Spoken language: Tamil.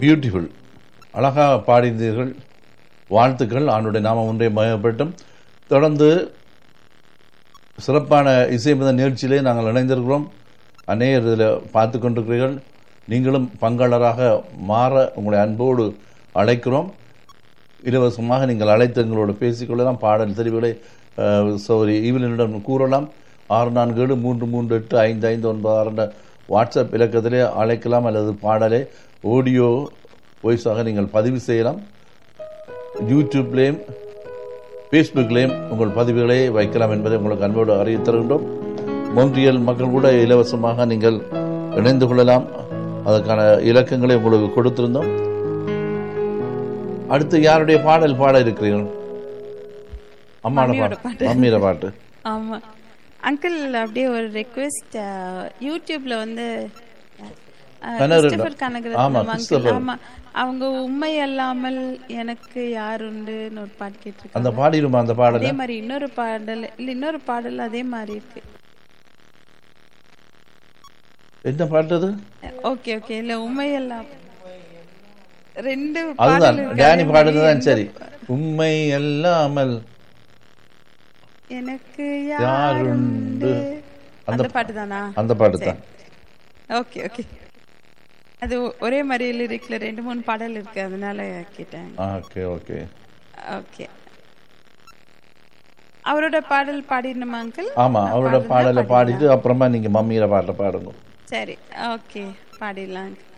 பியூட்டிஃபுல் அழகாக பாடினீர்கள் வாழ்த்துக்கள் ஆண்டுடைய நாமம் ஒன்றை மயப்பட்டும் தொடர்ந்து சிறப்பான இசைமித நிகழ்ச்சியிலே நாங்கள் இணைந்திருக்கிறோம் அநேகர் இதில் பார்த்து கொண்டிருக்கிறீர்கள் நீங்களும் பங்காளராக மாற உங்களை அன்போடு அழைக்கிறோம் இலவசமாக நீங்கள் அழைத்து எங்களோடு பேசிக்கொள்ளலாம் பாடல் தெரிவுகளை சௌரி ஈவினிடம் கூறலாம் ஆறு நான்கு ஏழு மூன்று மூன்று எட்டு ஐந்து ஐந்து ஒன்பது ஆறு என்ற வாட்ஸ்அப் இலக்கத்திலே அழைக்கலாம் அல்லது பாடலை ஆடியோ வாய்ஸாக நீங்கள் பதிவு செய்யலாம் யூடியூப்லேயும் ஃபேஸ்புக்லேயும் உங்கள் பதிவுகளை வைக்கலாம் என்பதை உங்களுக்கு அன்போடு அறிவித் தருகின்றோம் மொன்றியல் மக்கள் கூட இலவசமாக நீங்கள் இணைந்து கொள்ளலாம் அதற்கான இலக்கங்களை உங்களுக்கு கொடுத்திருந்தோம் அடுத்து யாருடைய பாடல் பாட இருக்கிறீர்கள் அம்மான மம்மியோட பாட்டு மம்மியோட பாட்டு ஆமா அங்கிள் அப்படியே ஒரு ரெக்வெஸ்ட் யூடியூப்ல வந்து அஹ், கனகரட்னம். கிறிஸ்டபர் கனகரத்னம் ஆமா, uncle, கிறிஸ்டபர். ஆமா அவங்க உண்மை அல்லாமல் எனக்கு யாருண்டுன்னு ஒரு பாட்டு கேட்டிருக்காங்க அந்த பாடிடுமா அந்த பாடலை அதே மாதிரி இன்னொரு பாடல் இல்ல இன்னொரு பாடல் அதே மாதிரி இருக்கு என்ன பாட்டு அது ஓகே ஓகே இல்ல உண்மை எல்லாம் ரெண்டு அதுதான் பாடல் இருக்கு. டேனி அதே மாதிரி பாடுனதுதான் சரி உண்மை அல்லாமல் எனக்கு யாருண்டு? யாருண்டு அந்த அந்த பாட்டு தானா அந்த பாட்டு தான் ஓகே ஓகே அது ஒ- ஒரே மாதிரி லிரிக்ல ரெண்டு மூணு பாடல் இருக்கு அதனால கேட்டேன் ஓகே ஓகே ஓகே அவரோட பாடல் பாடிடணுமா அங்கிள் ஆமா அவரோட பாடலை பாடிட்டு அப்புறமா நீங்க மம்மியில பாட்டை பாடுங்க சரி ஓகே பாடிடலாம் uncle.